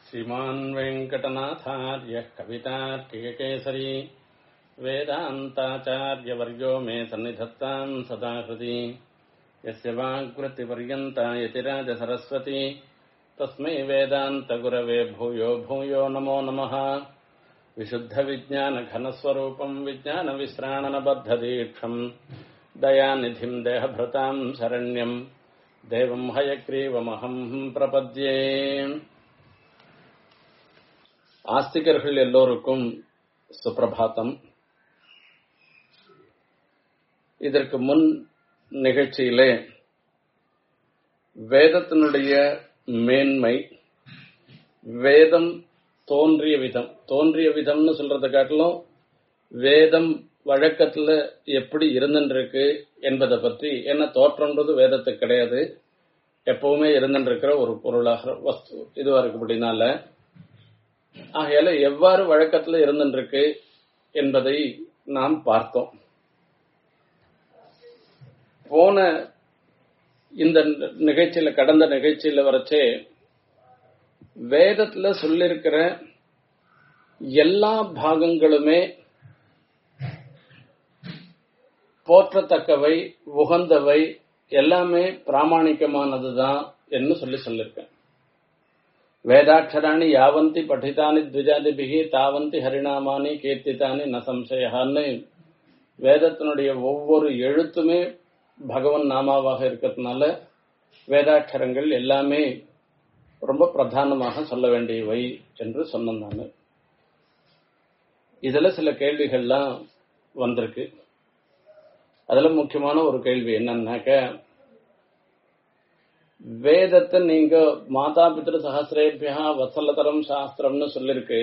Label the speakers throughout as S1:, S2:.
S1: श्रीमान् वेङ्कटनाथार्यः कवितार्किककेसरी वेदान्ताचार्यवर्यो मे सन्निधत्ताम् सदा हृदि यस्य वाग्वृत्तिपर्यन्ता यतिराजसरस्वती तस्मै वेदान्तगुरवे भूयो भूयो नमो नमः विशुद्धविज्ञानघनस्वरूपम् विज्ञानविश्राणनबद्धदीक्षम् दयानिधिम् देहभृताम् शरण्यम् देवम् हयग्रीवमहम् प्रपद्ये ஆஸ்திகர்கள் எல்லோருக்கும் சுப்பிரபாத்தம் இதற்கு முன் நிகழ்ச்சியிலே வேதத்தினுடைய மேன்மை வேதம் தோன்றிய விதம் தோன்றிய விதம்னு சொல்றதை காட்டிலும் வேதம் வழக்கத்துல எப்படி இருந்துருக்கு என்பதை பற்றி என்ன தோற்றம்ன்றது வேதத்துக்கு கிடையாது எப்பவுமே இருந்துருக்கிற ஒரு பொருளாக வஸ்து இதுவா இருக்கு அப்படின்னால ஆகையால எவ்வாறு வழக்கத்துல இருந்துருக்கு என்பதை நாம் பார்த்தோம் போன இந்த நிகழ்ச்சியில கடந்த நிகழ்ச்சியில வரைச்சே வேதத்துல சொல்லிருக்கிற எல்லா பாகங்களுமே போற்றத்தக்கவை உகந்தவை எல்லாமே பிராமணிக்கமானதுதான் என்று சொல்லி சொல்லியிருக்கேன் வேதாட்சராணி யாவந்தி படித்தானி த்விஜாதிபிகி தாவந்தி ஹரிநாமானி கீர்த்தித்தானி ந சம்சயான்னு வேதத்தினுடைய ஒவ்வொரு எழுத்துமே பகவன் நாமாவாக இருக்கிறதுனால வேதாட்சரங்கள் எல்லாமே ரொம்ப பிரதானமாக சொல்ல வேண்டியவை என்று சொன்னேன் நான் இதுல சில கேள்விகள்லாம் வந்திருக்கு அதுல முக்கியமான ஒரு கேள்வி என்னன்னாக்க வேதத்தை நீங்க மாதா பித்திரு சகசிரேபியா வசலதரம் சாஸ்திரம்னு சொல்லிருக்கு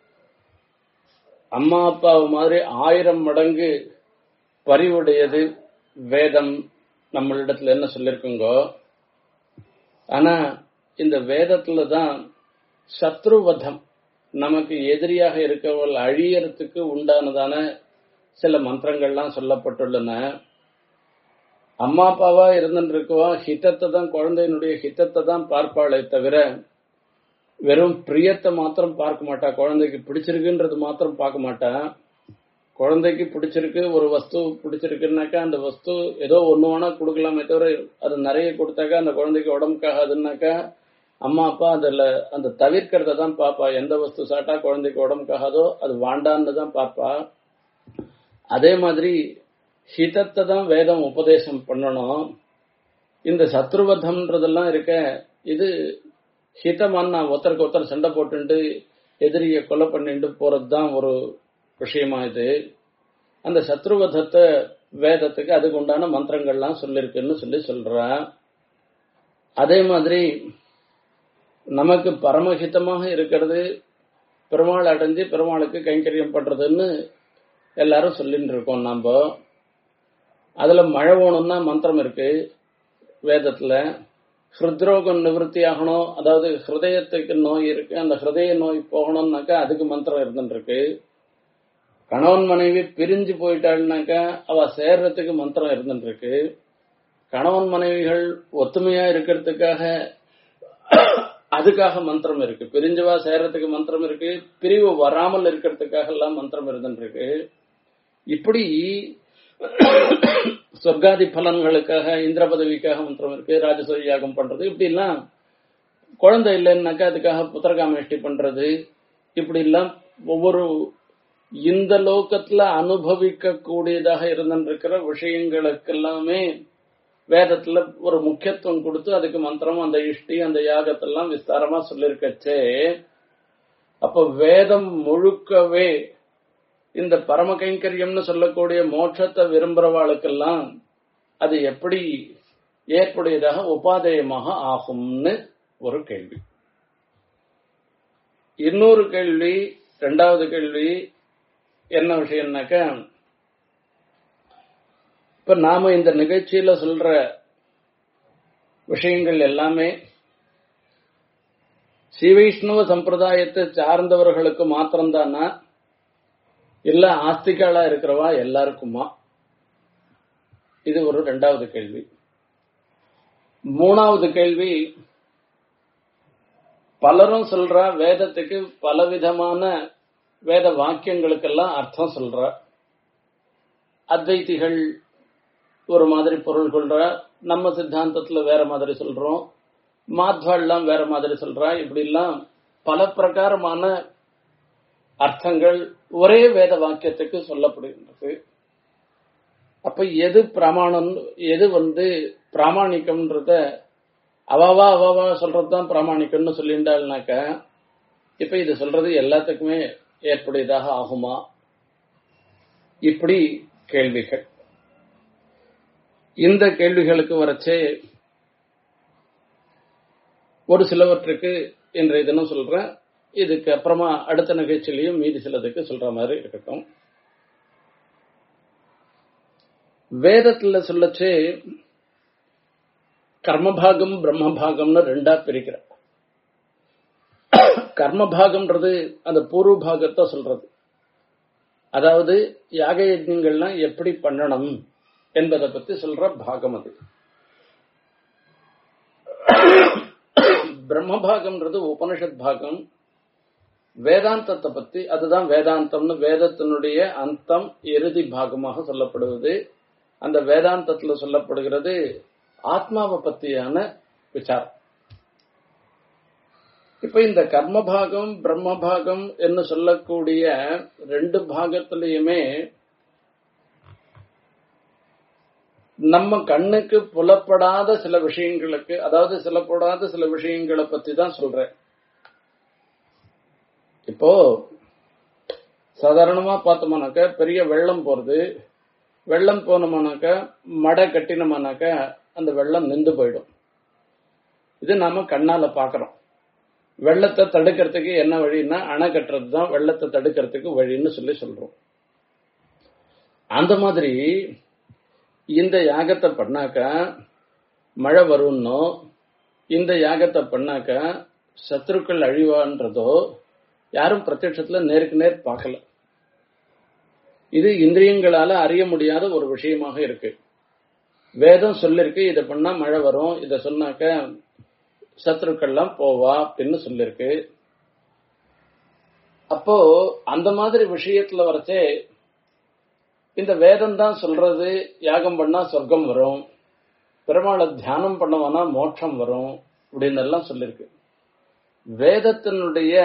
S1: அம்மா அப்பாவு மாதிரி ஆயிரம் மடங்கு பரிவுடையது வேதம் நம்மளிடத்துல என்ன சொல்லிருக்குங்கோ ஆனா இந்த வேதத்துல தான் சத்ருவதம் நமக்கு எதிரியாக இருக்கவள் அழியறதுக்கு உண்டானதான சில மந்திரங்கள்லாம் சொல்லப்பட்டுள்ளன அம்மா அப்பாவா இருந்துருக்கவா ஹிதத்தை தான் குழந்தையினுடைய ஹிதத்தை தான் பார்ப்பாளே தவிர வெறும் பிரியத்தை மாத்திரம் பார்க்க மாட்டா குழந்தைக்கு பிடிச்சிருக்குன்றது மாத்திரம் பார்க்க மாட்டா குழந்தைக்கு பிடிச்சிருக்கு ஒரு வஸ்து பிடிச்சிருக்குன்னாக்கா அந்த வஸ்து ஏதோ ஒன்று வேணா கொடுக்கலாமே தவிர அது நிறைய கொடுத்தாக்கா அந்த குழந்தைக்கு உடம்புக்காகாதுன்னாக்கா அம்மா அப்பா அதில் அந்த தவிர்க்கிறத தான் பார்ப்பா எந்த வஸ்து சாட்டா குழந்தைக்கு உடம்புக்காகாதோ அது வாண்டான்னு தான் பார்ப்பா அதே மாதிரி ஹிதத்தை தான் வேதம் உபதேசம் பண்ணணும் இந்த சத்ருவதம்ன்றதெல்லாம் இருக்க இது ஹிதமான ஒருத்தருக்கு ஒருத்தர் சண்டை போட்டுட்டு எதிரிய கொலை பண்ணிட்டு போறது தான் ஒரு விஷயமா இது அந்த சத்ருவதத்தை வேதத்துக்கு அதுக்கு உண்டான மந்திரங்கள்லாம் சொல்லிருக்குன்னு சொல்லி சொல்றா அதே மாதிரி நமக்கு பரமஹிதமாக இருக்கிறது பெருமாள் அடைஞ்சு பெருமாளுக்கு கைங்கரியம் பண்றதுன்னு எல்லாரும் சொல்லிட்டு இருக்கோம் நம்ம அதுல மழை வேணும்னா மந்திரம் இருக்கு வேதத்துல ஹிருத்ரோகம் நிவர்த்தி ஆகணும் அதாவது ஹிருதயத்துக்கு நோய் இருக்கு அந்த ஹிருதய நோய் போகணும்னாக்கா அதுக்கு மந்திரம் இருந்துருக்கு கணவன் மனைவி பிரிஞ்சு போயிட்டாள்னாக்கா அவ சேர்றதுக்கு மந்திரம் இருந்துருக்கு கணவன் மனைவிகள் ஒத்துமையா இருக்கிறதுக்காக அதுக்காக மந்திரம் இருக்கு பிரிஞ்சவா சேர்றதுக்கு மந்திரம் இருக்கு பிரிவு வராமல் இருக்கிறதுக்காக எல்லாம் மந்திரம் இருந்துருக்கு இப்படி சொர்க்காதி பலன்களுக்காக இந்திர பதவிக்காக மந்திரம் இருக்கு ராஜசூய யாகம் பண்றது இப்படி எல்லாம் குழந்தை இல்லைன்னாக்கா அதுக்காக புத்திரகாமேஷ்டி பண்றது இப்படி எல்லாம் ஒவ்வொரு இந்த லோகத்துல அனுபவிக்க கூடியதாக இருந்திருக்கிற விஷயங்களுக்கு எல்லாமே வேதத்துல ஒரு முக்கியத்துவம் கொடுத்து அதுக்கு மந்திரம் அந்த இஷ்டி அந்த யாகத்தெல்லாம் விஸ்தாரமா சொல்லிருக்கச்சே அப்ப வேதம் முழுக்கவே இந்த பரம கைங்கரியம்னு சொல்லக்கூடிய மோட்சத்தை விரும்புறவாளுக்கெல்லாம் அது எப்படி ஏற்புடையதாக உபாதேயமாக ஆகும்னு ஒரு கேள்வி இன்னொரு கேள்வி ரெண்டாவது கேள்வி என்ன விஷயம்னாக்க இப்ப நாம இந்த நிகழ்ச்சியில சொல்ற விஷயங்கள் எல்லாமே ஸ்ரீவைஷ்ணவ சம்பிரதாயத்தை சார்ந்தவர்களுக்கு மாத்திரம்தானா இல்ல ஆஸ்திகாலா இருக்கிறவா எல்லாருக்குமா இது ஒரு ரெண்டாவது கேள்வி மூணாவது கேள்வி பலரும் சொல்றா வேதத்துக்கு பலவிதமான வேத வாக்கியங்களுக்கெல்லாம் அர்த்தம் சொல்றா அத்வைத்திகள் ஒரு மாதிரி பொருள் கொள்ற நம்ம சித்தாந்தத்துல வேற மாதிரி சொல்றோம் மாத்வாள்லாம் வேற மாதிரி சொல்றா இப்படி எல்லாம் பல பிரகாரமான அர்த்தங்கள் ஒரே வேத வாக்கியத்துக்கு சொல்லப்படுகின்றது அப்ப எது பிரமாணம் எது வந்து பிராமணிக்கம்ன்றத அவாவா அவாவா சொல்றதுதான் பிராமணிக்கம்னு சொல்லிண்டாள்னாக்க இப்ப இது சொல்றது எல்லாத்துக்குமே ஏற்புடையதாக ஆகுமா இப்படி கேள்விகள் இந்த கேள்விகளுக்கு வரச்சே ஒரு சிலவற்றுக்கு இன்றைய தினம் சொல்றேன் இதுக்கு அப்புறமா அடுத்த நிகழ்ச்சியிலையும் மீதி சிலதுக்கு சொல்ற மாதிரி இருக்கட்டும் வேதத்துல சொல்லச்சே கர்மபாகம் பிரம்மபாகம்னு ரெண்டா பிரிக்கிற கர்மபாகம்ன்றது அந்த பூர்வ பாகத்தை சொல்றது அதாவது யாக யஜ்யங்கள்லாம் எப்படி பண்ணணும் என்பதை பத்தி சொல்ற பாகம் அது பிரம்மபாகம்ன்றது உபனிஷத் பாகம் வேதாந்தத்தை பத்தி அதுதான் வேதாந்தம்னு வேதத்தினுடைய அந்தம் இறுதி பாகமாக சொல்லப்படுவது அந்த வேதாந்தத்துல சொல்லப்படுகிறது ஆத்மாவை பத்தியான விசாரம் இப்ப இந்த கர்மபாகம் பிரம்மபாகம் என்று சொல்லக்கூடிய ரெண்டு பாகத்திலையுமே நம்ம கண்ணுக்கு புலப்படாத சில விஷயங்களுக்கு அதாவது சிலப்படாத சில விஷயங்களை பத்தி தான் சொல்றேன் இப்போ சாதாரணமா பார்த்தோம்னாக்க பெரிய வெள்ளம் போறது வெள்ளம் போனோம்னாக்க மடை கட்டினோம்னாக்க அந்த வெள்ளம் நின்று போயிடும் இது நாம கண்ணால பாக்குறோம் வெள்ளத்தை தடுக்கிறதுக்கு என்ன வழின்னா அணை கட்டுறது தான் வெள்ளத்தை தடுக்கிறதுக்கு வழின்னு சொல்லி சொல்றோம் அந்த மாதிரி இந்த யாகத்தை பண்ணாக்க மழை வரும்னோ இந்த யாகத்தை பண்ணாக்க சத்ருக்கள் அழிவான்றதோ யாரும் பிரத்யட்சத்துல நேருக்கு நேர் பார்க்கல இது இந்திரியங்களால அறிய முடியாத ஒரு விஷயமாக இருக்கு வேதம் சொல்லிருக்கு இதை பண்ணா மழை வரும் இதை சொன்னாக்க சத்ருக்கள்லாம் போவா அப்படின்னு சொல்லிருக்கு அப்போ அந்த மாதிரி விஷயத்துல வரச்சே இந்த வேதம் தான் சொல்றது யாகம் பண்ணா சொர்க்கம் வரும் பெருமாளை தியானம் பண்ணவனா மோட்சம் வரும் அப்படின்னு எல்லாம் சொல்லிருக்கு வேதத்தினுடைய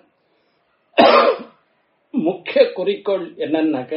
S1: முக்கிய குறிக்கோள் என்னன்னாக்க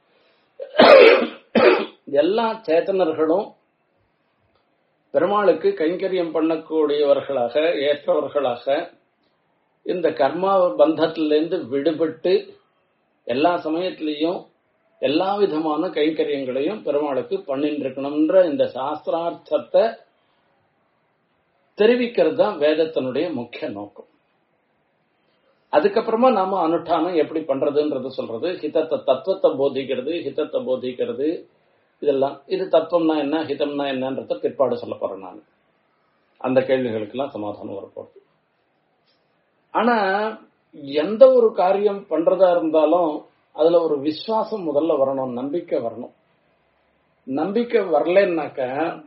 S1: எல்லா சேத்தனர்களும் பெருமாளுக்கு கைங்கரியம் பண்ணக்கூடியவர்களாக ஏற்றவர்களாக இந்த கர்மா பந்தத்திலிருந்து விடுபட்டு எல்லா சமயத்திலையும் எல்லா விதமான கைங்கரியங்களையும் பெருமாளுக்கு பண்ணிட்டு இருக்கணும்ன்ற இந்த சாஸ்திரார்த்தத்தை தெரிவிக்கிறது தான் வேதத்தினுடைய முக்கிய நோக்கம் அதுக்கப்புறமா நாம அனுஷ்டானம் எப்படி பண்றதுன்றது சொல்றது ஹிதத்தை தத்துவத்தை போதிக்கிறது ஹிதத்தை போதிக்கிறது இதெல்லாம் இது தத்துவம்னா என்ன ஹிதம்னா என்னன்றத பிற்பாடு சொல்ல போறேன் நான் அந்த கேள்விகளுக்கெல்லாம் சமாதானம் வரப்போகுது ஆனா எந்த ஒரு காரியம் பண்றதா இருந்தாலும் அதுல ஒரு விசுவாசம் முதல்ல வரணும் நம்பிக்கை வரணும் நம்பிக்கை வரலன்னாக்க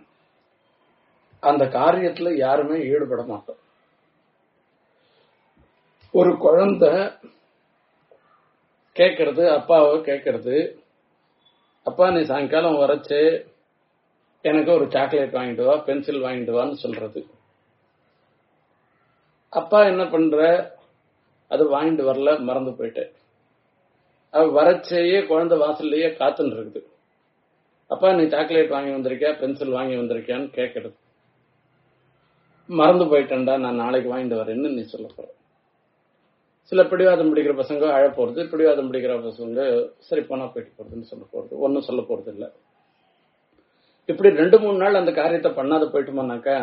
S1: அந்த காரியத்துல யாருமே ஈடுபட மாட்டோம் ஒரு குழந்தை கேட்கறது அப்பாவை கேட்கறது அப்பா நீ சாயங்காலம் வரைச்சு எனக்கு ஒரு சாக்லேட் வாங்கிட்டு வா பென்சில் வாங்கிட்டு வான்னு சொல்றது அப்பா என்ன பண்ற அது வாங்கிட்டு வரல மறந்து போயிட்டேன் அவ வரச்சேயே குழந்தை வாசல்லையே காத்துன்னு இருக்குது அப்பா நீ சாக்லேட் வாங்கி வந்திருக்கியா பென்சில் வாங்கி வந்திருக்கியான்னு கேட்கறது மறந்து போயிட்டேன்டா நான் நாளைக்கு வாங்கிட்டு வரேன்னு நீ சொல்ல போற சில பிடிவாதம் பிடிக்கிற பசங்க அழ போறது பிடிவாதம் பிடிக்கிற பசங்க சரி போனா போயிட்டு போறதுன்னு சொல்ல போறது ஒன்னும் சொல்ல போறது இல்ல இப்படி ரெண்டு மூணு நாள் அந்த காரியத்தை பண்ணாத போயிட்டோம்னாக்கா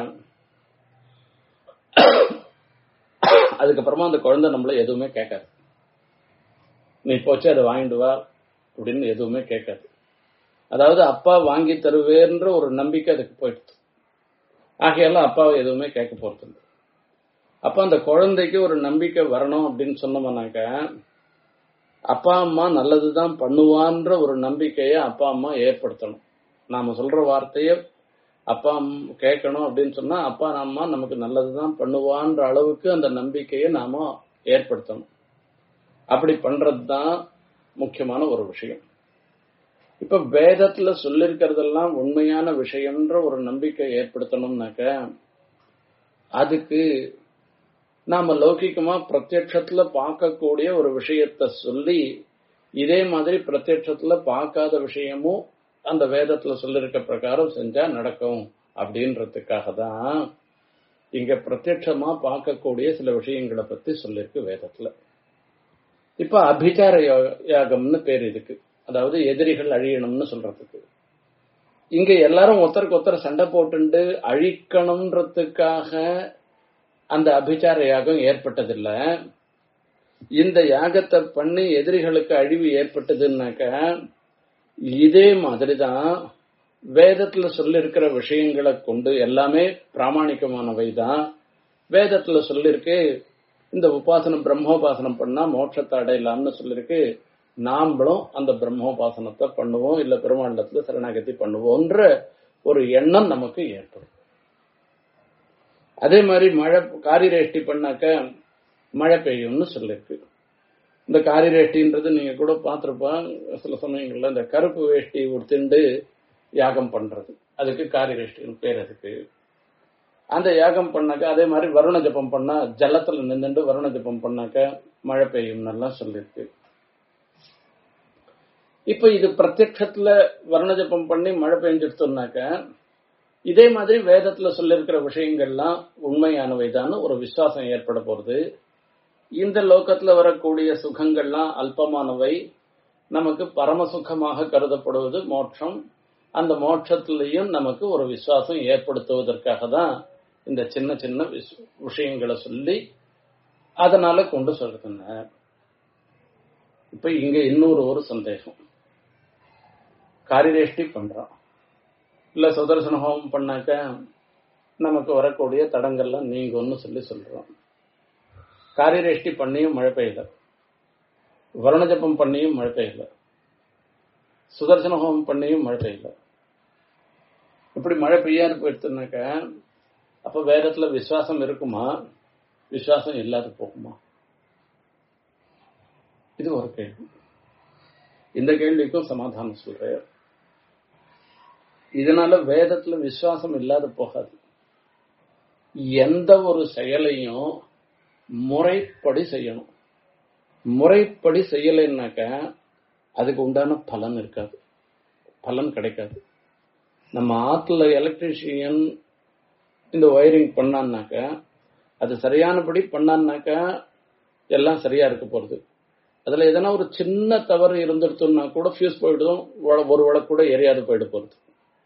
S1: அதுக்கப்புறமா அந்த குழந்தை நம்மள எதுவுமே கேட்காது நீ போச்சு அதை வாங்கிட்டு வா அப்படின்னு எதுவுமே கேட்காது அதாவது அப்பா வாங்கி தருவேன்ற ஒரு நம்பிக்கை அதுக்கு போயிடுது ஆகையெல்லாம் அப்பாவை எதுவுமே கேட்க போறது இல்லை அப்ப அந்த குழந்தைக்கு ஒரு நம்பிக்கை வரணும் அப்படின்னு சொன்னோம்னாக்க அப்பா அம்மா நல்லதுதான் பண்ணுவான்ற ஒரு நம்பிக்கையை அப்பா அம்மா ஏற்படுத்தணும் நாம சொல்ற வார்த்தைய அப்பா அம்- கேட்கணும் அப்படின்னு சொன்னா அப்பா அம்மா நமக்கு நல்லதுதான் பண்ணுவான்ற அளவுக்கு அந்த நம்பிக்கையை நாம ஏற்படுத்தணும் அப்படி பண்றதுதான் முக்கியமான ஒரு விஷயம் இப்ப வேதத்துல சொல்லிருக்கிறதெல்லாம் உண்மையான விஷயம்ன்ற ஒரு நம்பிக்கை ஏற்படுத்தணும்னாக்க அதுக்கு நாம லௌகிகமா பிரத்யட்சத்துல பார்க்கக்கூடிய ஒரு விஷயத்த சொல்லி இதே மாதிரி பிரத்யட்சத்துல பார்க்காத விஷயமும் அந்த வேதத்துல சொல்லிருக்க பிரகாரம் செஞ்சா நடக்கும் அப்படின்றதுக்காக தான் இங்க பிரத்யட்சமா பார்க்கக்கூடிய சில விஷயங்களை பத்தி சொல்லிருக்கு வேதத்துல இப்ப அபிச்சார யா- யாகம்னு பேர் இதுக்கு அதாவது எதிரிகள் அழியணும்னு சொல்றதுக்கு இங்க எல்லாரும் ஒருத்தருக்கு ஒருத்தர் சண்டை போட்டுண்டு அழிக்கணும்ன்றதுக்காக அந்த அபிச்சார யாகம் ஏற்பட்டதில்ல இந்த யாகத்தை பண்ணி எதிரிகளுக்கு அழிவு ஏற்பட்டதுன்னாக்க இதே மாதிரிதான் வேதத்துல சொல்லிருக்கிற விஷயங்களை கொண்டு எல்லாமே பிராமணிகமானவை தான் வேதத்துல சொல்லிருக்கு இந்த உபாசனம் பிரம்மோபாசனம் பண்ணா மோட்சத்தை அடையலாம்னு சொல்லிருக்கு நாமளும் அந்த பிரம்மோபாசனத்தை பண்ணுவோம் இல்ல பெருமாண்டத்துல சரணாகதி பண்ணுவோம்ன்ற ஒரு எண்ணம் நமக்கு ஏற்படும் அதே மாதிரி மழை காரிரேஷ்டி பண்ணாக்க மழை பெய்யும்னு சொல்லிருக்கு இந்த காரிரேஷ்டின்றது நீங்க கூட பார்த்திருப்பாங்க சில சமயங்கள்ல இந்த கருப்பு வேஷ்டி உடுத்திண்டு யாகம் பண்றது அதுக்கு காரிரேஷ்டின்னு பேர் அதுக்கு அந்த யாகம் பண்ணாக்க அதே மாதிரி வருண ஜபம் பண்ணா ஜலத்துல நின்னுண்டு வருண ஜபம் பண்ணாக்க மழை பெய்யும் நல்லா சொல்லிருக்கு இப்ப இது பிரத்யட்சத்துல வருண ஜபம் பண்ணி மழை பெஞ்சிடுத்தோம்னாக்க இதே மாதிரி வேதத்துல சொல்லியிருக்கிற விஷயங்கள்லாம் உண்மையானவைதான்னு ஒரு விசுவாசம் ஏற்பட போறது இந்த லோகத்துல வரக்கூடிய சுகங்கள்லாம் அல்பமானவை நமக்கு பரம சுகமாக கருதப்படுவது மோட்சம் அந்த மோட்சத்திலையும் நமக்கு ஒரு விசுவாசம் ஏற்படுத்துவதற்காக தான் இந்த சின்ன சின்ன விஷ- விஷயங்களை சொல்லி அதனால கொண்டு சொல்றதுங்க இப்ப இங்க இன்னொரு ஒரு சந்தேகம் காரிரேஷ்டி பண்றோம் இல்ல சுதர்சன ஹோமம் பண்ணாக்க நமக்கு வரக்கூடிய தடங்கள்லாம் நீங்கும்னு சொல்லி சொல்றோம் காரிரேஷ்டி பண்ணியும் மழை பெய்யல வருண ஜபம் பண்ணியும் மழை பெய்யல சுதர்சன ஹோமம் பண்ணியும் மழை பெய்யல இப்படி மழை பெய்யாது போயிடுச்சுனாக்க அப்ப வேதத்துல விசுவாசம் இருக்குமா விசுவாசம் இல்லாத போகுமா இது ஒரு கேள்வி இந்த கேள்விக்கும் சமாதானம் சொல்றேன் இதனால வேதத்துல விசுவாசம் இல்லாத போகாது எந்த ஒரு செயலையும் முறைப்படி செய்யணும் முறைப்படி செய்யலைன்னாக்க அதுக்கு உண்டான பலன் இருக்காது பலன் கிடைக்காது நம்ம ஆத்துல எலக்ட்ரிஷியன் இந்த ஒயரிங் பண்ணான்னாக்க அது சரியானபடி பண்ணான்னாக்க எல்லாம் சரியா இருக்க போறது அதுல எதனா ஒரு சின்ன தவறு இருந்துடுத்தோம்னா கூட ஃபியூஸ் போயிடும் வ- ஒரு விளக்கு கூட எரியாது போயிட போறது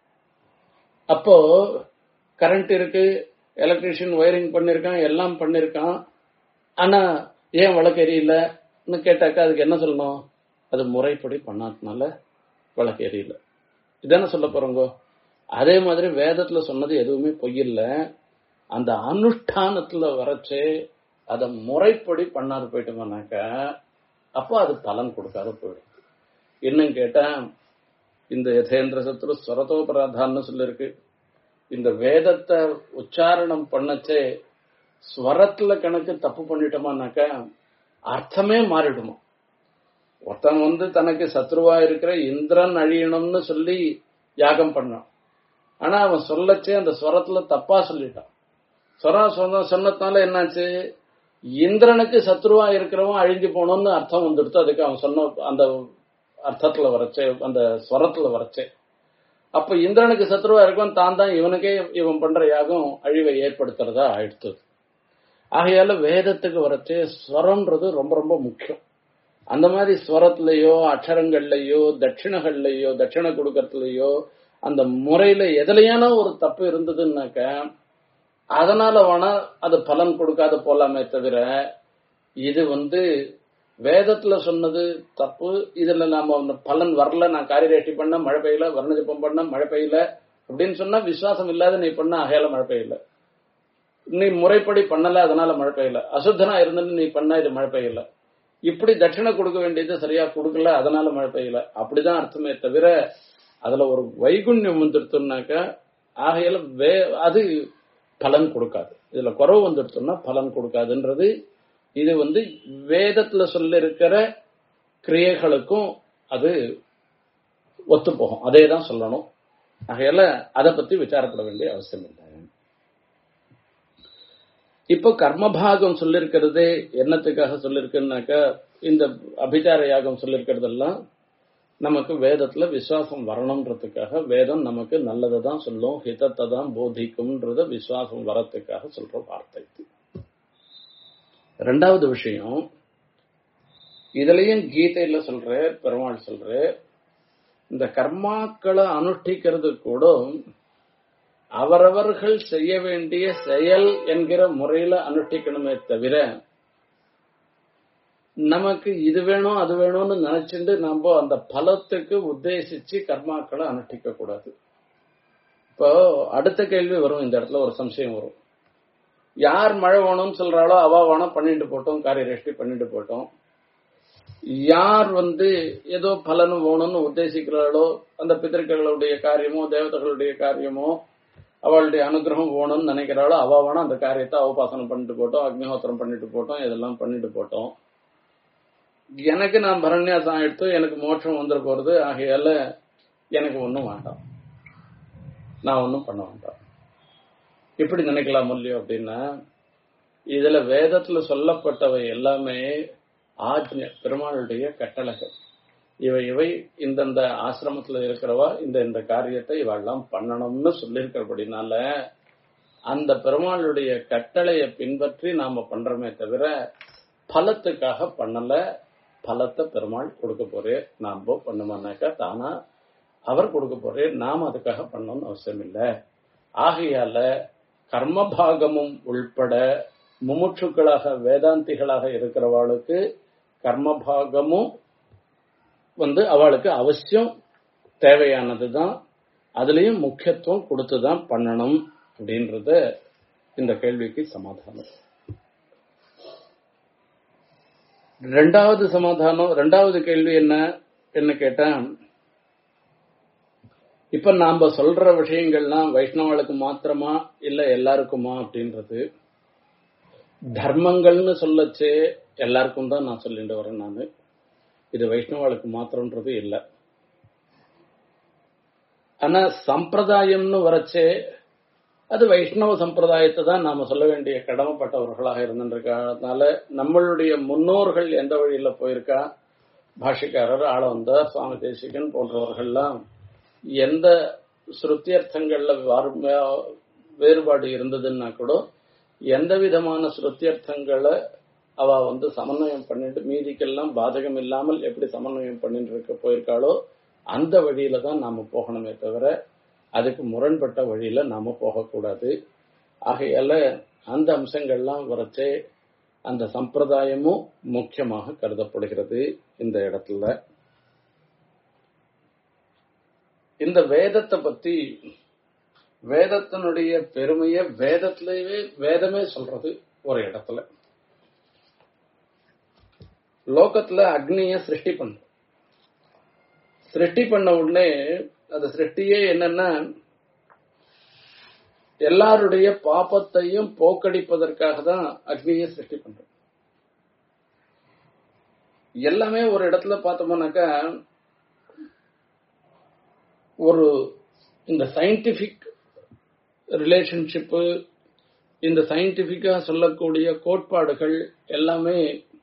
S1: அப்போ கரண்ட் இருக்கு எலக்ட்ரிஷியன் ஒயரிங் பண்ணிருக்கான் எல்லாம் பண்ணிருக்கான் ஆனா ஏன் விளக்கு எரியலன்னு கேட்டாக்கா அதுக்கு என்ன சொல்லணும் அது முறைப்படி பண்ணாதனால விளக்கு எரியல இதானே சொல்ல போறோங்க அதே மாதிரி வேதத்துல சொன்னது எதுவுமே பொய் இல்ல அந்த அனுஷ்டானத்துல வரைச்சு அதை முறைப்படி பண்ணாது போயிட்டோம்னாக்கா அப்போ அது பலன் கொடுக்காத போயிடும் இன்னும் கேட்டா இந்த யதேந்திர சத்ரு ஸ்வரதோபராதான்னு சொல்லிருக்கு இந்த வேதத்தை உச்சாரணம் பண்ணச்சே ஸ்வரத்துல கணக்கு தப்பு பண்ணிட்டோமானாக்கா அர்த்தமே மாறிடுமா ஒருத்தன் வந்து தனக்கு சத்ருவா இருக்கிற இந்திரன் அழியணும்னு சொல்லி யாகம் பண்ணான் ஆனா அவன் சொல்லச்சே அந்த ஸ்வரத்துல தப்பா சொல்லிட்டான் ஸ்வரம் சொன்ன சொன்னதுனால என்னாச்சு இந்திரனுக்கு சத்ருவா இருக்கிறவன் அழிஞ்சு போகணும்னு அர்த்தம் வந்துடுத்து அதுக்கு அவன் சொன்ன அந்த அர்த்தத்துல வரச்சே அந்த ஸ்வரத்துல வரச்சே அப்ப இந்திரனுக்கு சத்ருவா இருக்கவன் தான் தான் இவனுக்கே இவன் பண்ற யாகம் அழிவை ஏற்படுத்துறதா ஆயிடுத்து ஆகையால வேதத்துக்கு வரச்சே ஸ்வரம்ன்றது ரொம்ப ரொம்ப முக்கியம் அந்த மாதிரி ஸ்வரத்திலேயோ அக்ஷரங்கள்லயோ தட்சிணகள்லயோ தட்சிண கொடுக்கறதுலயோ அந்த முறையில எதுலையான ஒரு தப்பு இருந்ததுன்னாக்க அதனால வேணா அது பலன் கொடுக்காத போலாமே தவிர இது வந்து வேதத்துல சொன்னது தப்பு இதுல நாம ஒண்ணு பலன் வரல நான் காரியரேஷ்டி பண்ண மழை பெய்யல வர்ணஜபம் பண்ண மழை பெய்யல அப்படின்னு சொன்னா விசுவாசம் இல்லாத நீ பண்ண அகையால மழை பெய்யல நீ முறைப்படி பண்ணல அதனால மழை பெய்யல அசுத்தனா இருந்துட்டு நீ பண்ண இது மழை பெய்யல இப்படி தட்சிணை கொடுக்க வேண்டியது சரியா கொடுக்கல அதனால மழை பெய்யல அப்படிதான் அர்த்தமே தவிர அதுல ஒரு வைகுண்யம் வந்துருத்துனாக்க ஆகையால வே அது பலன் கொடுக்காது இதுல குறவு வந்துடுச்சோம்னா பலன் கொடுக்காதுன்றது இது வந்து வேதத்துல சொல்ல இருக்கிற கிரியைகளுக்கும் அது ஒத்து போகும் அதே தான் சொல்லணும் ஆகையால அதை பத்தி விசாரப்பட வேண்டிய அவசியம் இல்லை இப்போ கர்மபாகம் சொல்லிருக்கிறது என்னத்துக்காக சொல்லிருக்குன்னாக்கா இந்த அபிச்சார யாகம் சொல்லிருக்கிறதெல்லாம் நமக்கு வேதத்துல விசுவாசம் வரணுன்றதுக்காக வேதம் நமக்கு நல்லதை தான் சொல்லும் ஹிதத்தை தான் போதிக்கும்ன்றத விசுவாசம் வரத்துக்காக சொல்ற வார்த்தை ரெண்டாவது விஷயம் இதுலயும் கீதையில சொல்ற பெருமாள் சொல்ற இந்த கர்மாக்களை அனுஷ்டிக்கிறது கூட அவரவர்கள் செய்ய வேண்டிய செயல் என்கிற முறையில அனுஷ்டிக்கணுமே தவிர நமக்கு இது வேணும் அது வேணும்னு நினைச்சுட்டு நம்ம அந்த பலத்துக்கு உத்தேசிச்சு கர்மாக்களை அனுஷ்டிக்க கூடாது இப்போ அடுத்த கேள்வி வரும் இந்த இடத்துல ஒரு சம்சயம் வரும் யார் மழை வேணும்னு சொல்றாளோ அவ வேணும் பண்ணிட்டு போட்டோம் காரிய ரெஷ்டி பண்ணிட்டு போட்டோம் யார் வந்து ஏதோ பலன் வேணும்னு உத்தேசிக்கிறாளோ அந்த பிதர்களுடைய காரியமோ தேவதைகளுடைய காரியமோ அவளுடைய அனுகிரகம் வேணும்னு நினைக்கிறாளோ அவ வேணும் அந்த காரியத்தை அவபாசனம் பண்ணிட்டு போட்டோம் அக்னிஹோத்திரம் பண்ணிட்டு போட்டோம் இதெல்லாம் பண்ணிட்டு போட்டோம் எனக்கு நான் பரண்யாசம் எடுத்து எனக்கு மோட்சம் வந்துட போறது ஆகையால எனக்கு ஒன்றும் வேண்டாம் நான் ஒன்றும் பண்ண வேண்டாம் இப்படி நினைக்கலாம் இல்லையோ அப்படின்னா இதுல வேதத்துல சொல்லப்பட்டவை எல்லாமே ஆஜ்ஞ பெருமாளுடைய கட்டளைகள் இவை இவை இந்தந்த ஆசிரமத்துல இருக்கிறவா இந்த இந்த காரியத்தை இவெல்லாம் பண்ணணும்னு சொல்லியிருக்கிறபடினால அந்த பெருமாளுடைய கட்டளையை பின்பற்றி நாம பண்றோமே தவிர பலத்துக்காக பண்ணல பலத்தை பெருமாள் கொடுக்க போறே நாம பண்ணுமானாக்கா தானா அவர் கொடுக்க போறே நாம் அதுக்காக பண்ணணும்னு அவசியம் இல்லை ஆகையால கர்மபாகமும் உள்பட முமுட்சுக்களாக வேதாந்திகளாக இருக்கிறவாளுக்கு கர்மபாகமும் வந்து அவளுக்கு அவசியம் தேவையானதுதான் அதுலயும் முக்கியத்துவம் கொடுத்துதான் பண்ணணும் அப்படின்றத இந்த கேள்விக்கு சமாதானம் ரெண்டாவது சமாதானம் ரெண்டாவது கேள்வி என்ன என்ன கேட்டா இப்ப நாம சொல்ற விஷயங்கள்லாம் வைஷ்ணவர்களுக்கு மாத்திரமா இல்ல எல்லாருக்குமா அப்படின்றது தர்மங்கள்னு சொல்லச்சே எல்லாருக்கும் தான் நான் சொல்லிட்டு வரேன் நான் இது வைஷ்ணவர்களுக்கு மாத்திரம்ன்றது இல்லை ஆனா சம்பிரதாயம்னு வரச்சே அது வைஷ்ணவ சம்பிரதாயத்தை தான் நாம சொல்ல வேண்டிய கடமைப்பட்டவர்களாக இருந்திருக்கிறதுனால நம்மளுடைய முன்னோர்கள் எந்த வழியில போயிருக்கா பாஷிக்காரர் ஆளவந்தார் சுவாமி தேசிகன் போன்றவர்கள்லாம் எந்த ஸ்ருத்தியர்த்தங்கள்ல வேறுபாடு இருந்ததுன்னா கூட எந்த விதமான ஸ்ருத்தியர்த்தங்களை அவ வந்து சமன்வயம் பண்ணிட்டு மீதிக்கெல்லாம் பாதகம் இல்லாமல் எப்படி சமன்வயம் பண்ணிட்டு இருக்க போயிருக்காளோ அந்த வழியில தான் நாம போகணுமே தவிர அதுக்கு முரண்பட்ட வழியில நாம போகக்கூடாது ஆகையால அந்த அம்சங்கள்லாம் வரச்சே அந்த சம்பிரதாயமும் முக்கியமாக கருதப்படுகிறது இந்த இடத்துல இந்த வேதத்தை பத்தி வேதத்தினுடைய பெருமைய வேதத்திலேயே வேதமே சொல்றது ஒரு இடத்துல லோகத்துல அக்னிய சிருஷ்டி பண்ண சிருஷ்டி பண்ண உடனே அந்த சிருஷ்டியே என்னன்னா எல்லாருடைய பாப்பத்தையும் போக்கடிப்பதற்காக தான் அக்னியை சிருஷ்டி பண்றோம் எல்லாமே ஒரு இடத்துல பார்த்தோம்னாக்கா ஒரு இந்த சயின்டிபிக் ரிலேஷன்ஷிப்பு இந்த சயின்டிபிக்கா சொல்லக்கூடிய கோட்பாடுகள் எல்லாமே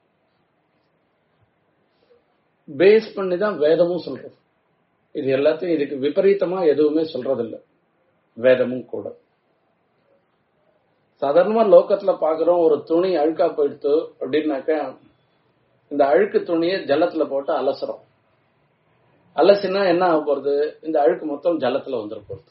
S1: பேஸ் பண்ணி தான் வேதமும் சொல்றது இது எல்லாத்தையும் இதுக்கு விபரீதமா எதுவுமே சொல்றதில்லை வேதமும் கூட சாதாரணமா லோக்கத்துல பாக்குறோம் ஒரு துணி அழுக்கா போயிடுத்து அப்படின்னாக்கா இந்த அழுக்கு துணியை ஜலத்துல போட்டு அலசுறோம் அலசினா என்ன ஆக போறது இந்த அழுக்கு மொத்தம் ஜலத்துல வந்துட போறது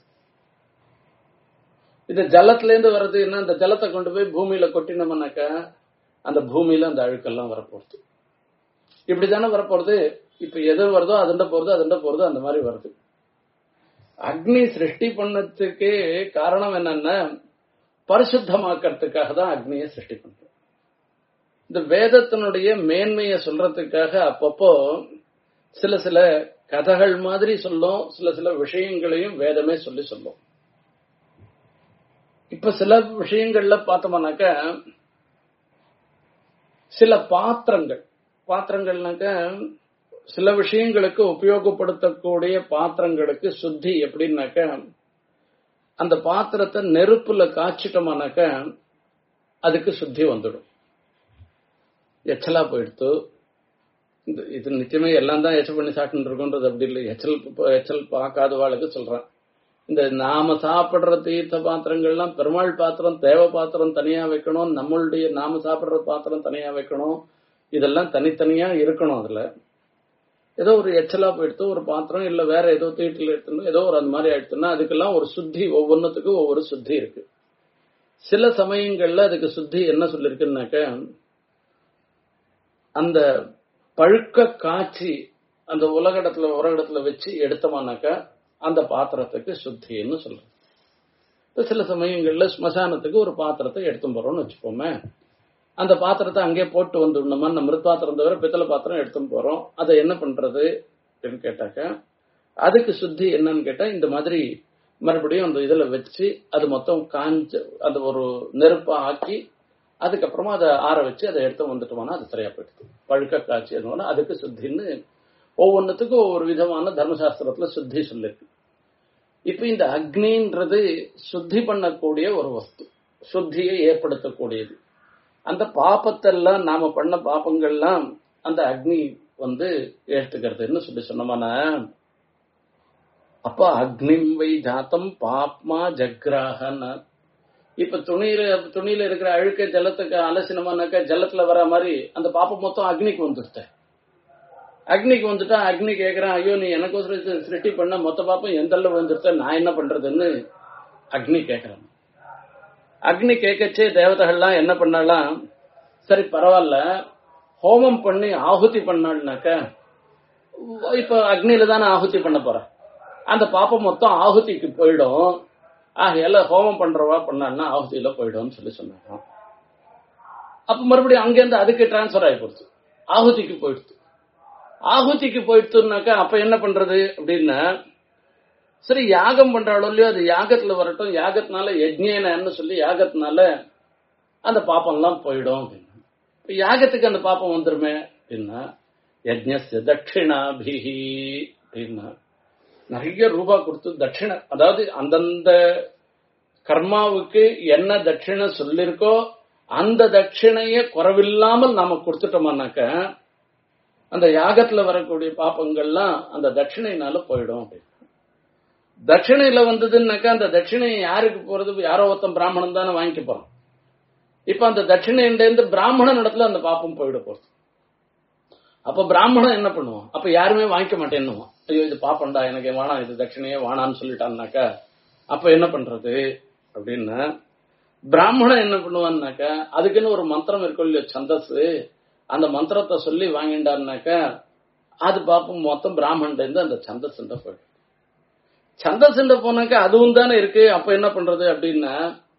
S1: இந்த ஜலத்துல இருந்து வர்றது என்ன இந்த ஜலத்தை கொண்டு போய் பூமியில கொட்டினோம்னாக்கா அந்த பூமியில அந்த அழுக்கெல்லாம் வரப்போறது இப்படித்தானே வரப்போறது இப்ப எது வருதோ அதுண்ட போறது அதுண்ட போறது அந்த மாதிரி வருது அக்னி சிருஷ்டி பண்ணதுக்கு காரணம் என்னன்னா பரிசுத்தமாக்கிறதுக்காக தான் அக்னியை சிருஷ்டி பண்றோம் இந்த வேதத்தினுடைய மேன்மையை சொல்றதுக்காக அப்பப்போ சில சில கதைகள் மாதிரி சொல்லும் சில சில விஷயங்களையும் வேதமே சொல்லி சொல்லும் இப்ப சில விஷயங்கள்ல பார்த்தோம்னாக்க சில பாத்திரங்கள் பாத்திரங்கள்னாக்க சில விஷயங்களுக்கு உபயோகப்படுத்தக்கூடிய பாத்திரங்களுக்கு சுத்தி எப்படின்னாக்க அந்த பாத்திரத்தை நெருப்புல காய்ச்சிட்டோம்னாக்க அதுக்கு சுத்தி வந்துடும் எச்சலா போயிடுத்து இந்த- இது நிச்சயமே எல்லாம் தான் எச்சல் பண்ணி சாப்பிட்டு இருக்கோன்றது அப்படி இல்லை எச்சல் ப- எச்சல் பார்க்காதவாளுக்கு சொல்றேன் இந்த நாம சாப்பிடுற தீர்த்த பாத்திரங்கள்லாம் பெருமாள் பாத்திரம் தேவ பாத்திரம் தனியா வைக்கணும் நம்மளுடைய நாம சாப்பிடுற பாத்திரம் தனியா வைக்கணும் இதெல்லாம் தனித்தனியா இருக்கணும் அதுல ஏதோ ஒரு எச்சலா போயிடுத்து ஒரு பாத்திரம் இல்ல வேற ஏதோ தீட்டில் எடுத்துன்னு ஏதோ ஒரு அந்த மாதிரி ஆயிடுத்துன்னா அதுக்கெல்லாம் ஒரு சுத்தி ஒவ்வொன்றுத்துக்கும் ஒவ்வொரு சுத்தி இருக்கு சில சமயங்கள்ல அதுக்கு சுத்தி என்ன சொல்லிருக்குன்னாக்க அந்த பழுக்க காய்ச்சி அந்த உலகடத்துல உரகடத்துல வச்சு எடுத்தோம்னாக்கா அந்த பாத்திரத்துக்கு சுத்தின்னு சொல்றோம் இப்ப சில சமயங்கள்ல ஸ்மசானத்துக்கு ஒரு பாத்திரத்தை எடுத்து போறோம்னு வச்சுப்போமே அந்த பாத்திரத்தை அங்கேயே போட்டு வந்துடணுமா நம்ம மிருத் பாத்திரம் தவிர பித்தளை பாத்திரம் எடுத்து போறோம் அதை என்ன பண்றது அப்படின்னு கேட்டாக்க அதுக்கு சுத்தி என்னன்னு கேட்டா இந்த மாதிரி மறுபடியும் அந்த இதுல வச்சு அது மொத்தம் காஞ்ச அந்த ஒரு நெருப்பா ஆக்கி அதுக்கப்புறமா அதை ஆற வச்சு அதை எடுத்து வந்துட்டோம்னா அது சரியா போயிடுது பழுக்க காய்ச்சி அதுனா அதுக்கு சுத்தின்னு ஒவ்வொன்றுத்துக்கும் ஒவ்வொரு விதமான தர்மசாஸ்திரத்துல சுத்தி சொல்லிருக்கு இப்ப இந்த அக்னின்றது சுத்தி பண்ணக்கூடிய ஒரு வஸ்து சுத்தியை ஏற்படுத்தக்கூடியது அந்த பாப்பத்தெல்லாம் நாம பண்ண பாப்பங்கள்லாம் அந்த அக்னி வந்து ஏற்றுக்கிறதுன்னு சொல்லி சொன்னோம்னா அப்ப அக்னிம் வை ஜாத்தம் பாப்மா ஜக்ராகன்னு இப்ப துணியில துணியில இருக்கிற அழுக்க ஜலத்துக்கு அலசினமானாக்கா ஜலத்துல வர மாதிரி அந்த பாப்பம் மொத்தம் அக்னிக்கு வந்துருத்த அக்னிக்கு வந்துட்டா அக்னி கேக்குறான் ஐயோ நீ எனக்கோசரம் இது சிருஷ்டி பண்ண மொத்த பாப்பம் எந்தல்ல வந்துருத்த நான் என்ன பண்றதுன்னு அக்னி கேக்குறான் அக்னி கேட்கச்சே தேவதைகள்லாம் என்ன பண்ணலாம் சரி பரவாயில்ல ஹோமம் பண்ணி ஆகுதி பண்ணாள்னாக்க இப்ப அக்னியில தானே ஆகுதி பண்ண போற அந்த பாப்பம் மொத்தம் ஆகுதிக்கு போயிடும் ஆகையால ஹோமம் பண்றவா பண்ணான்னா ஆகுதியில போயிடும்னு சொல்லி சொன்னாங்க அப்ப மறுபடியும் அங்கேருந்து அதுக்கு டிரான்ஸ்பர் ஆகி போடுது ஆகுதிக்கு போயிடுது ஆகுதிக்கு போயிடுத்துனாக்கா அப்ப என்ன பண்றது அப்படின்னா சரி யாகம் பண்றாளோ இல்லையோ அது யாகத்துல வரட்டும் யாகத்தினால யஜ்ஞேனன்னு சொல்லி யாகத்தினால அந்த பாப்பம்லாம் போயிடும் அப்படின்னா இப்ப யாகத்துக்கு அந்த பாப்பம் வந்துருமே அப்படின்னா யஜ்ஞஸ்ய தட்சிணாபிஹி அப்படின்னா நிறைய ரூபா கொடுத்து தட்சிணை அதாவது அந்தந்த கர்மாவுக்கு என்ன தட்சிணை சொல்லிருக்கோ அந்த தட்சிணைய குறைவில்லாமல் நாம கொடுத்துட்டோம்னாக்க அந்த யாகத்துல வரக்கூடிய பாப்பங்கள்லாம் அந்த தட்சிணையினால போயிடும் அப்படின்னு தட்சிணையில வந்ததுன்னாக்கா அந்த தட்சிணை யாருக்கு போறது யாரோ ஒருத்தன் பிராமணன் தானே வாங்கிக்க போறான் இப்ப அந்த தட்சிணையிலேருந்து பிராமணன் இடத்துல அந்த பாப்பம் போயிட போறது அப்ப பிராமணன் என்ன பண்ணுவான் அப்ப யாருமே வாங்கிக்க மாட்டேன்னுவான் ஐயோ இது பாப்பண்டா எனக்கு வேணாம் இது தட்சிணையே வேணான்னு சொல்லிட்டான்னாக்கா அப்ப என்ன பண்றது அப்படின்னா பிராமணன் என்ன பண்ணுவான்னாக்கா அதுக்குன்னு ஒரு மந்திரம் இருக்கும் இல்லையோ சந்தஸ் அந்த மந்திரத்தை சொல்லி வாங்கிட்டான்னாக்கா அது பாப்போம் மொத்தம் பிராமணன் இருந்து அந்த சந்தஸ் போயிடும் சந்தஸ் போனாக்கா அதுவும் தானே இருக்கு அப்ப என்ன பண்றது அப்படின்னா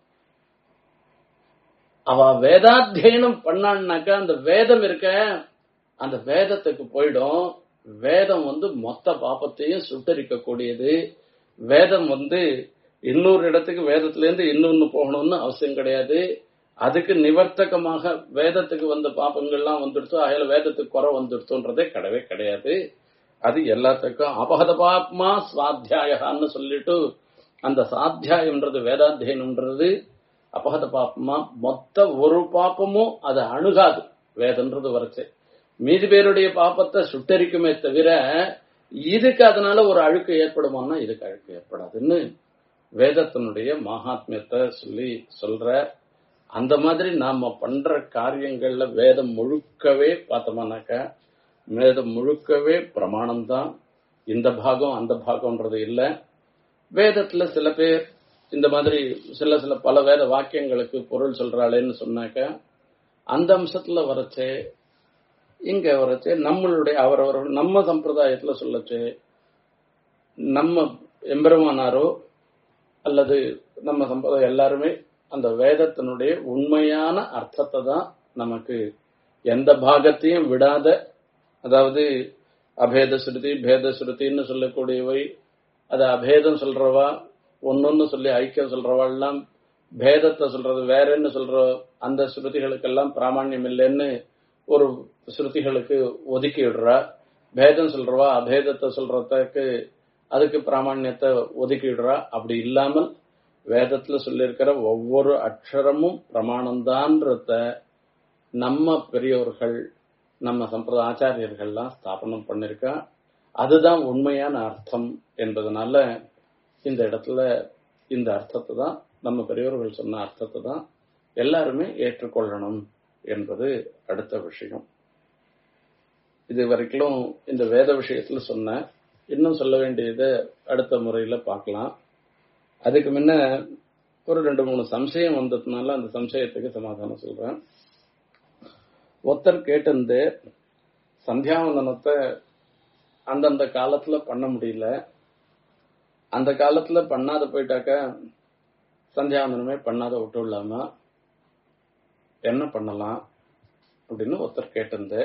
S1: அவ வேதாத்தியனம் பண்ணான்னாக்கா அந்த வேதம் இருக்க அந்த வேதத்துக்கு போயிடும் வேதம் வந்து மொத்த பாப்பத்தையும் சுட்டரிக்க கூடியது வேதம் வந்து இன்னொரு இடத்துக்கு வேதத்துல இருந்து இன்னொன்னு போகணும்னு அவசியம் கிடையாது அதுக்கு நிவர்த்தகமாக வேதத்துக்கு வந்த பாப்பங்கள்லாம் வந்துடுத்தோ அதில் வேதத்துக்கு குறை வந்துடுத்தோன்றதே கிடையவே கிடையாது அது எல்லாத்துக்கும் அபகத பாப்மா சுவாத்தியாயன்னு சொல்லிட்டு அந்த சாத்தியாயம்ன்றது வேதாத்தியனம்ன்றது அபகத பாப்பமா மொத்த ஒரு பாப்பமும் அதை அணுகாது வேதன்றது வரைச்சு மீதி பேருடைய பாப்பத்தை சுட்டரிக்குமே தவிர இதுக்கு அதனால ஒரு அழுக்கு ஏற்படுமான்னா இதுக்கு அழுக்கு ஏற்படாதுன்னு வேதத்தினுடைய மகாத்மியத்தை சொல்லி சொல்ற அந்த மாதிரி நாம பண்ற காரியங்கள்ல வேதம் முழுக்கவே பார்த்தோம்னாக்கா வேதம் முழுக்கவே பிரமாணம் தான் இந்த பாகம் அந்த பாகம்ன்றது இல்ல வேதத்துல சில பேர் இந்த மாதிரி சில சில பல வேத வாக்கியங்களுக்கு பொருள் சொல்றாளேன்னு சொன்னாக்க அந்த அம்சத்துல வரச்சே இங்க வரச்சே நம்மளுடைய அவரவர் நம்ம சம்பிரதாயத்துல சொல்லச்சு நம்ம எம்பெருமானாரோ அல்லது நம்ம சம்பிரதாயம் எல்லாருமே அந்த வேதத்தினுடைய உண்மையான அர்த்தத்தை தான் நமக்கு எந்த பாகத்தையும் விடாத அதாவது அபேத ஸ்ருதி பேத ஸ்ருதின்னு சொல்லக்கூடியவை அது அபேதம் சொல்றவா ஒன்னொன்னு சொல்லி ஐக்கியம் சொல்றவா எல்லாம் பேதத்தை சொல்றது வேற என்ன சொல்றோம் அந்த ஸ்ருதிகளுக்கெல்லாம் பிராமணியம் இல்லைன்னு ஒரு ஸ்ருதிகளுக்கு ஒதுக்கி விடுறா பேதம் சொல்றவா அபேதத்தை சொல்றதுக்கு அதுக்கு பிராமணியத்தை ஒதுக்கி விடுறா அப்படி இல்லாமல் வேதத்துல சொல்லியிருக்கிற ஒவ்வொரு அக்ஷரமும் பிரமாணம்தான்றத நம்ம பெரியோர்கள் நம்ம சம்பிரதாய ஆச்சாரியர்கள்லாம் ஸ்தாபனம் பண்ணிருக்கா அதுதான் உண்மையான அர்த்தம் என்பதனால இந்த இடத்துல இந்த அர்த்தத்தை தான் நம்ம பெரியோர்கள் சொன்ன அர்த்தத்தை தான் எல்லாருமே ஏற்றுக்கொள்ளணும் என்பது அடுத்த விஷயம் இது வரைக்கும் இந்த வேத விஷயத்துல சொன்ன இன்னும் சொல்ல வேண்டியதை அடுத்த முறையில பார்க்கலாம் அதுக்கு முன்ன ஒரு ரெண்டு மூணு சம்சயம் வந்ததுனால அந்த சம்சயத்துக்கு சமாதானம் சொல்றேன் ஒருத்தர் கேட்டிருந்து சந்தியாவந்தனத்தை அந்தந்த காலத்துல பண்ண முடியல அந்த காலத்துல பண்ணாத போயிட்டாக்க சந்தியாவந்தனமே பண்ணாத விட்டு இல்லாம என்ன பண்ணலாம் அப்படின்னு ஒருத்தர் கேட்டிருந்து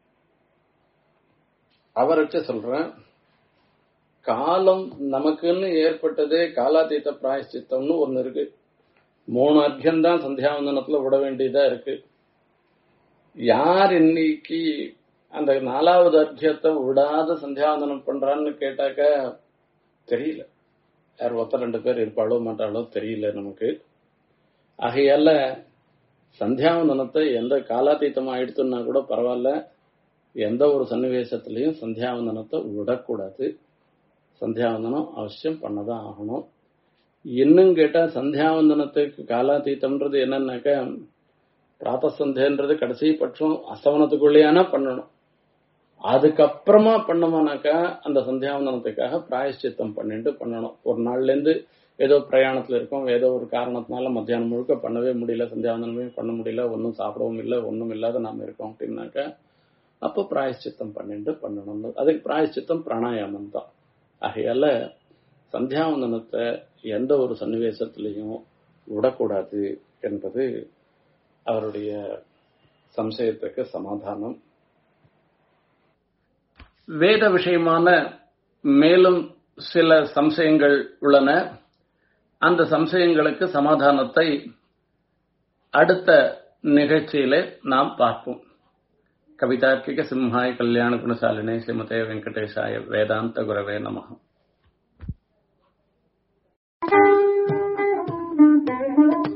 S1: அவர்கிட்ட சொல்றேன் காலம் நமக்குன்னு ஏற்பட்டதே காலாதீத பிராயஷ்சித்தம்னு ஒண்ணு இருக்கு மூணு அர்க்கியம் தான் சந்தியாவந்தனத்துல விட வேண்டியதா இருக்கு யார் இன்னைக்கு அந்த நாலாவது அர்க்கியத்தை விடாத சந்தியாவந்தனம் பண்றான்னு கேட்டாக்க தெரியல யார் ஒருத்தர் ரெண்டு பேர் இருப்பாளோ மாட்டாளோ தெரியல நமக்கு ஆகையால சந்தியாவந்தனத்தை எந்த காலாத்தீத்தமா எடுத்துன்னா கூட பரவாயில்ல எந்த ஒரு சன்னிவேசத்திலையும் சந்தியாவந்தனத்தை விடக்கூடாது சந்தியாவந்தனம் அவசியம் பண்ணதான் ஆகணும் இன்னும் கேட்டா சந்தியாவந்தனத்துக்கு காலாத்தீத்தம்ன்றது என்னன்னாக்க பிராத்தசந்தேன்றது கடைசி பட்சம் அசவனத்துக்குள்ளேயானா பண்ணணும் அதுக்கப்புறமா பண்ணோம்னாக்கா அந்த சந்தியாவந்தனத்துக்காக பிராயஷ்சித்தம் பண்ணிட்டு பண்ணணும் ஒரு நாள்ல இருந்து ஏதோ பிரயாணத்துல இருக்கோம் ஏதோ ஒரு காரணத்தினால மத்தியானம் முழுக்க பண்ணவே முடியல சந்தியாவந்தனமே பண்ண முடியல ஒன்றும் சாப்பிடவும் இல்லை ஒன்றும் இல்லாத நாம இருக்கோம் அப்படின்னாக்கா அப்போ பிராயஷ்சித்தம் பண்ணிட்டு பண்ணணும் அதுக்கு பிராயஷ்சித்தம் பிராணாயாமம் தான் ஆகையால சந்தியாவந்தனத்தை எந்த ஒரு சன்னிவேசத்திலையும் விடக்கூடாது என்பது அவருடைய சம்சயத்துக்கு சமாதானம் வேத விஷயமான மேலும் சில சம்சயங்கள் உள்ளன அந்த சம்சயங்களுக்கு சமாதானத்தை அடுத்த நிகழ்ச்சியிலே நாம் பார்ப்போம் கவிதார்க்கிக சிம்ஹாய கல்யாண குணசாலினே ஸ்ரீமதே வெங்கடேசாய வேதாந்த குரவே நமகம்
S2: Thank you.